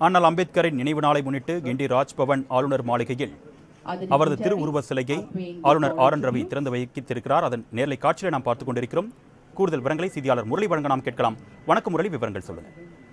அண்ணல் அம்பேத்கரின் நினைவு நாளை முன்னிட்டு கிண்டி ராஜ்பவன் ஆளுநர் மாளிகையில் அவரது திருவுருவ சிலையை ஆளுநர் ஆர் என் ரவி திறந்து வைத்திருக்கிறார் அதன் நேரலை காட்சியை நாம் பார்த்துக் கொண்டிருக்கிறோம் கூடுதல் விவரங்களை செய்தியாளர் முரளி வழங்க நாம் கேட்கலாம் வணக்கம் முரளி விவரங்கள் சொல்லுங்க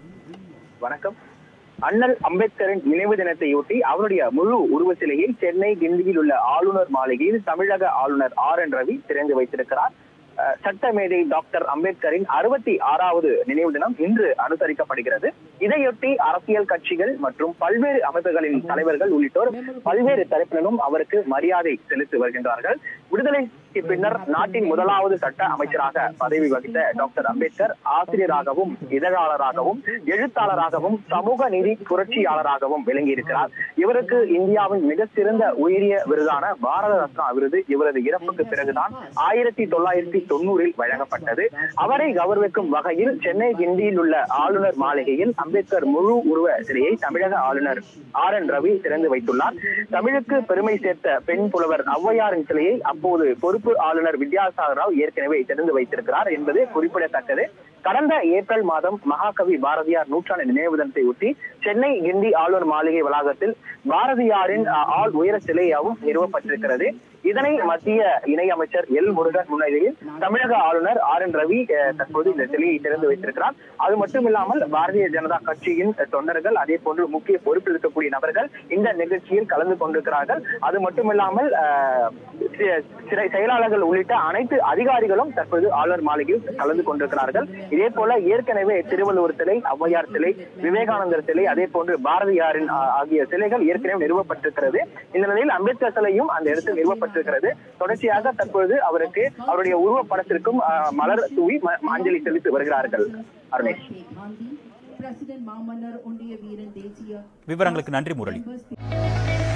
வணக்கம் அண்ணல் அம்பேத்கரின் நினைவு தினத்தையொட்டி அவருடைய முழு உருவ சிலையை சென்னை கிண்டியில் உள்ள ஆளுநர் மாளிகையில் தமிழக ஆளுநர் ஆர் என் ரவி திறந்து வைத்திருக்கிறார் அஹ், சட்டமேதை டாக்டர் அம்பேத்கரின் அறுபத்தி ஆறாவது நினைவு தினம் இன்று அனுசரிக்கப்படுகிறது இதையொட்டி அரசியல் கட்சிகள் மற்றும் பல்வேறு அமைப்புகளின் தலைவர்கள் உள்ளிட்டோர் பல்வேறு தரப்பினரும் அவருக்கு மரியாதை செலுத்தி வருகின்றார்கள் விடுதலைக்கு பின்னர் நாட்டின் முதலாவது சட்ட அமைச்சராக பதவி வகித்த டாக்டர் அம்பேத்கர் ஆசிரியராகவும் இதழாளராகவும் எழுத்தாளராகவும் சமூக நீதி புரட்சியாளராகவும் விளங்கியிருக்கிறார் இவருக்கு இந்தியாவின் மிக சிறந்த உயரிய விருதான பாரத ரத்னா விருது இவரது இறப்புக்கு பிறகுதான் ஆயிரத்தி தொள்ளாயிரத்தி தொண்ணூறில் வழங்கப்பட்டது அவரை கௌரவிக்கும் வகையில் சென்னை கிண்டியில் உள்ள ஆளுநர் மாளிகையில் அம்பேத்கர் முழு உருவ சிலையை தமிழக ஆளுநர் ஆர் என் ரவி திறந்து வைத்துள்ளார் தமிழுக்கு பெருமை சேர்த்த பெண் புலவர் ஔவையாரின் சிலையை அப்போது பொறுப்பு ஆளுநர் வித்யாசாகர் ராவ் ஏற்கனவே திறந்து வைத்திருக்கிறார் என்பது குறிப்பிடத்தக்கது கடந்த ஏப்ரல் மாதம் மகாகவி பாரதியார் நூற்றாண்டு நினைவு தினத்தை ஒட்டி சென்னை கிண்டி ஆளுநர் மாளிகை வளாகத்தில் பாரதியாரின் அஹ், ஆள் உயர சிலையாகவும் நிறுவப்பட்டிருக்கிறது இதனை மத்திய இணையமைச்சர் எல் முருகன் முன்னிலையில் தமிழக ஆளுநர் ஆர் என் ரவி அஹ், தற்போது இந்த சிலையை திறந்து வைத்திருக்கிறார் அது மட்டும் இல்லாமல் பாரதிய ஜனதா கட்சியின் தொண்டர்கள் அதே போன்று முக்கிய பொறுப்பில் இருக்கக்கூடிய நபர்கள் இந்த நிகழ்ச்சியில் கலந்து கொண்டிருக்கிறார்கள் அது மட்டுமில்லாமல் அஹ், சி- சிறை செயலாளர்கள் உள்ளிட்ட அனைத்து அதிகாரிகளும் தற்போது ஆளுநர் மாளிகையில் கலந்து கொண்டிருக்கிறார்கள் இதே போல ஏற்கனவே திருவள்ளுவர் சிலை ஔவையார் சிலை விவேகானந்தர் சிலை அதே போன்று பாரதியாரின் ஆ- ஆகிய சிலைகள் ஏற்கனவே நிறுவப்பட்டிருக்கிறது இந்த நிலையில் அம்பேத்கர் சிலையும் அந்த இடத்தில் நிறுவப்பட்டிருக்கிறது தொடர்ச்சியாக தற்போது அவருக்கு அவருடைய உருவப்படத்திற்கும் ஆ, மலர் தூவி ம- அஞ்சலி செலுத்தி வருகிறார்கள் அருணேஷ் பிரசிடென்ட் மாமன்னர் ஒன்றிய வீரன் தேசிய விவரங்களுக்கு நன்றி முரளி members